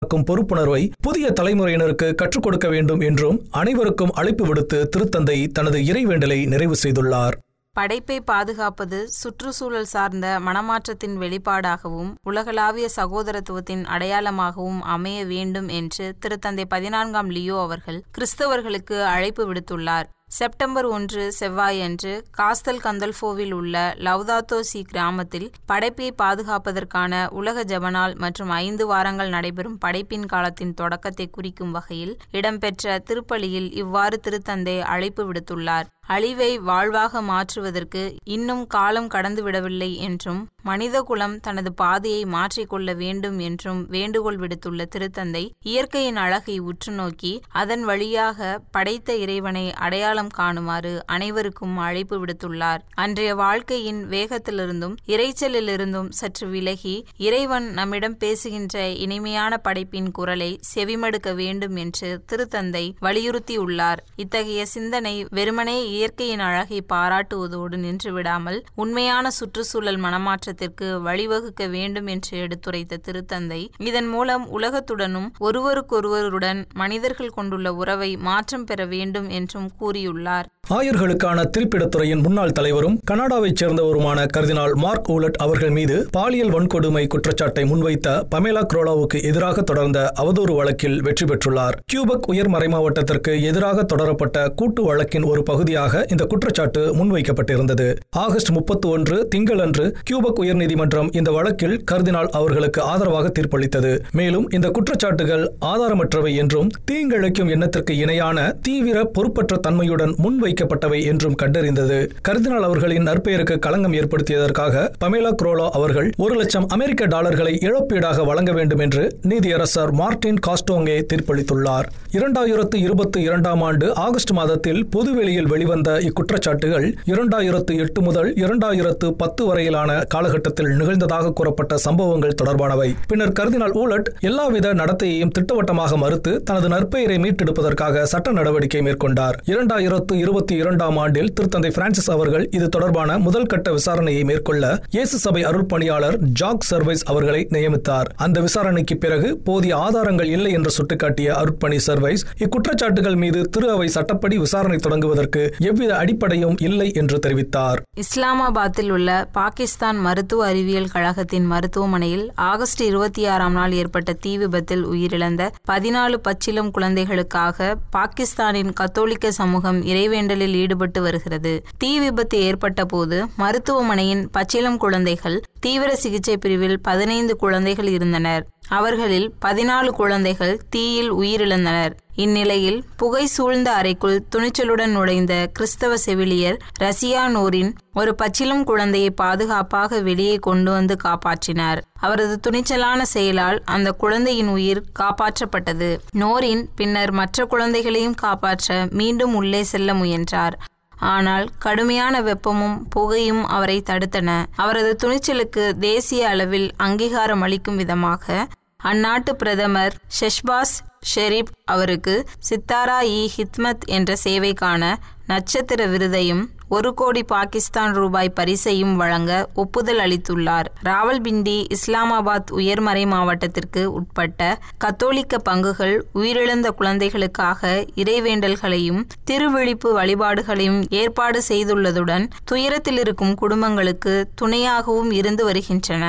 காக்கும் பொறுப்புணர்வை புதிய தலைமுறையினருக்கு கற்றுக் கொடுக்க வேண்டும் என்றும் அனைவருக்கும் அழைப்பு விடுத்து திருத்தந்தை தனது இறைவேண்டலை நிறைவு செய்துள்ளார் படைப்பை பாதுகாப்பது சுற்றுச்சூழல் சார்ந்த மனமாற்றத்தின் வெளிப்பாடாகவும் உலகளாவிய சகோதரத்துவத்தின் அடையாளமாகவும் அமைய வேண்டும் என்று திருத்தந்தை பதினான்காம் லியோ அவர்கள் கிறிஸ்தவர்களுக்கு அழைப்பு விடுத்துள்ளார் செப்டம்பர் ஒன்று செவ்வாயன்று காஸ்தல் கந்தல்ஃபோவில் உள்ள லவ்தாத்தோ சி கிராமத்தில் படைப்பை பாதுகாப்பதற்கான உலக ஜபநாள் மற்றும் ஐந்து வாரங்கள் நடைபெறும் படைப்பின் காலத்தின் தொடக்கத்தை குறிக்கும் வகையில் இடம்பெற்ற திருப்பலியில் இவ்வாறு திருத்தந்தை அழைப்பு விடுத்துள்ளார் அழிவை வாழ்வாக மாற்றுவதற்கு இன்னும் காலம் கடந்துவிடவில்லை என்றும் மனிதகுலம் தனது பாதையை மாற்றிக்கொள்ள வேண்டும் என்றும் வேண்டுகோள் விடுத்துள்ள திருத்தந்தை இயற்கையின் அழகை உற்று நோக்கி அதன் வழியாக படைத்த இறைவனை அடையாளம் காணுமாறு அனைவருக்கும் அழைப்பு விடுத்துள்ளார் அன்றைய வாழ்க்கையின் வேகத்திலிருந்தும் இறைச்சலிலிருந்தும் சற்று விலகி இறைவன் நம்மிடம் பேசுகின்ற இனிமையான படைப்பின் குரலை செவிமடுக்க வேண்டும் என்று திருத்தந்தை வலியுறுத்தியுள்ளார் இத்தகைய சிந்தனை வெறுமனே இயற்கையின் அழகை பாராட்டுவதோடு நின்றுவிடாமல் உண்மையான சுற்றுச்சூழல் மனமாற்றத்திற்கு வழிவகுக்க வேண்டும் என்று எடுத்துரைத்த திருத்தந்தை இதன் மூலம் உலகத்துடனும் ஒருவருக்கொருவருடன் மனிதர்கள் கொண்டுள்ள உறவை மாற்றம் பெற வேண்டும் என்றும் கூறியுள்ளார் ஆயர்களுக்கான திருப்பிடத்துறையின் முன்னாள் தலைவரும் கனடாவைச் சேர்ந்தவருமான கர்தினால் மார்க் ஊலட் அவர்கள் மீது பாலியல் வன்கொடுமை குற்றச்சாட்டை முன்வைத்த பமேலா குரோலாவுக்கு எதிராக தொடர்ந்த அவதூறு வழக்கில் வெற்றி பெற்றுள்ளார் கியூபக் உயர் மறைமாவட்டத்திற்கு எதிராக தொடரப்பட்ட கூட்டு வழக்கின் ஒரு பகுதியாக இந்த குற்றச்சாட்டு முன்வைக்கப்பட்டிருந்தது ஆகஸ்ட் முப்பத்தி ஒன்று திங்களன்று கியூபக் உயர்நீதிமன்றம் இந்த வழக்கில் கர்தினால் அவர்களுக்கு ஆதரவாக தீர்ப்பளித்தது மேலும் இந்த குற்றச்சாட்டுகள் ஆதாரமற்றவை என்றும் தீங்கிழைக்கும் எண்ணத்திற்கு இணையான தீவிர பொறுப்பற்ற தன்மையுடன் முன்வைக்கப்பட்டவை என்றும் கண்டறிந்தது கர்தினால் அவர்களின் நற்பெயருக்கு களங்கம் ஏற்படுத்தியதற்காக பமேலா குரோலோ அவர்கள் ஒரு லட்சம் அமெரிக்க டாலர்களை இழப்பீடாக வழங்க வேண்டும் என்று நீதியரசர் மார்டின் காஸ்டோங்கே தீர்ப்பளித்துள்ளார் இரண்டாயிரத்து இருபத்தி இரண்டாம் ஆண்டு ஆகஸ்ட் மாதத்தில் பொதுவெளியில் வெளிவந்த இக்குற்றச்சாட்டுகள் இரண்டாயிரத்து எட்டு முதல் இரண்டாயிரத்து பத்து வரையிலான காலகட்டத்தில் நிகழ்ந்ததாக கூறப்பட்ட சம்பவங்கள் தொடர்பானவை பின்னர் கர்தினால் ஊலட் எல்லாவித நடத்தையையும் திட்டவட்டமாக மறுத்து தனது நற்பெயரை மீட்டெடுப்பதற்காக சட்ட நடவடிக்கை மேற்கொண்டார் இரண்டாயிரத்து இருபத்தி இரண்டாம் ஆண்டில் திருத்தந்தை பிரான்சிஸ் அவர்கள் இது தொடர்பான முதல் கட்ட விசாரணையை மேற்கொள்ள இயேசு சபை அருள்பணியாளர் ஜாக் சர்வைஸ் அவர்களை நியமித்தார் அந்த விசாரணைக்கு பிறகு போதிய ஆதாரங்கள் இல்லை என்று சுட்டிக்காட்டிய அருட்பணி சர்வைஸ் இக்குற்றச்சாட்டுகள் மீது திரு அவை சட்டப்படி விசாரணை தொடங்குவதற்கு எவ்வித அடிப்படையும் இல்லை என்று தெரிவித்தார் இஸ்லாமாபாத்தில் உள்ள பாகிஸ்தான் மருத்துவ அறிவியல் கழகத்தின் மருத்துவமனையில் ஆகஸ்ட் இருபத்தி ஆறாம் நாள் ஏற்பட்ட தீ விபத்தில் உயிரிழந்த பதினாலு பச்சிலம் குழந்தைகளுக்காக பாகிஸ்தானின் கத்தோலிக்க சமூகம் இறைவேண்டலில் ஈடுபட்டு வருகிறது தீ விபத்து ஏற்பட்ட போது மருத்துவமனையின் பச்சிலம் குழந்தைகள் தீவிர சிகிச்சை பிரிவில் பதினைந்து குழந்தைகள் இருந்தனர் அவர்களில் பதினாலு குழந்தைகள் தீயில் உயிரிழந்தனர் இந்நிலையில் புகை சூழ்ந்த அறைக்குள் துணிச்சலுடன் நுழைந்த கிறிஸ்தவ செவிலியர் ரசியா நூரின் ஒரு பச்சிலம் குழந்தையை பாதுகாப்பாக வெளியே கொண்டு வந்து காப்பாற்றினார் அவரது துணிச்சலான செயலால் அந்த குழந்தையின் உயிர் காப்பாற்றப்பட்டது நோரின் பின்னர் மற்ற குழந்தைகளையும் காப்பாற்ற மீண்டும் உள்ளே செல்ல முயன்றார் ஆனால் கடுமையான வெப்பமும் புகையும் அவரை தடுத்தன அவரது துணிச்சலுக்கு தேசிய அளவில் அங்கீகாரம் அளிக்கும் விதமாக அந்நாட்டு பிரதமர் ஷெஷ்பாஸ் ஷெரீப் அவருக்கு சித்தாரா இ ஹித்மத் என்ற சேவைக்கான நட்சத்திர விருதையும் ஒரு கோடி பாகிஸ்தான் ரூபாய் பரிசையும் வழங்க ஒப்புதல் அளித்துள்ளார் ராவல்பிண்டி இஸ்லாமாபாத் உயர்மறை மாவட்டத்திற்கு உட்பட்ட கத்தோலிக்க பங்குகள் உயிரிழந்த குழந்தைகளுக்காக இறைவேண்டல்களையும் திருவிழிப்பு வழிபாடுகளையும் ஏற்பாடு செய்துள்ளதுடன் துயரத்தில் இருக்கும் குடும்பங்களுக்கு துணையாகவும் இருந்து வருகின்றன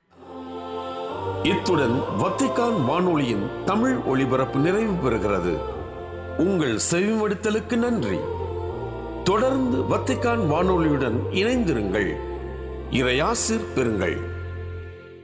இத்துடன் வத்திக்கான் வானொலியின் தமிழ் ஒளிபரப்பு நிறைவு பெறுகிறது உங்கள் செவிமடுத்தலுக்கு நன்றி தொடர்ந்து வத்திக்கான் வானொலியுடன் இணைந்திருங்கள் இறையாசிர் பெறுங்கள்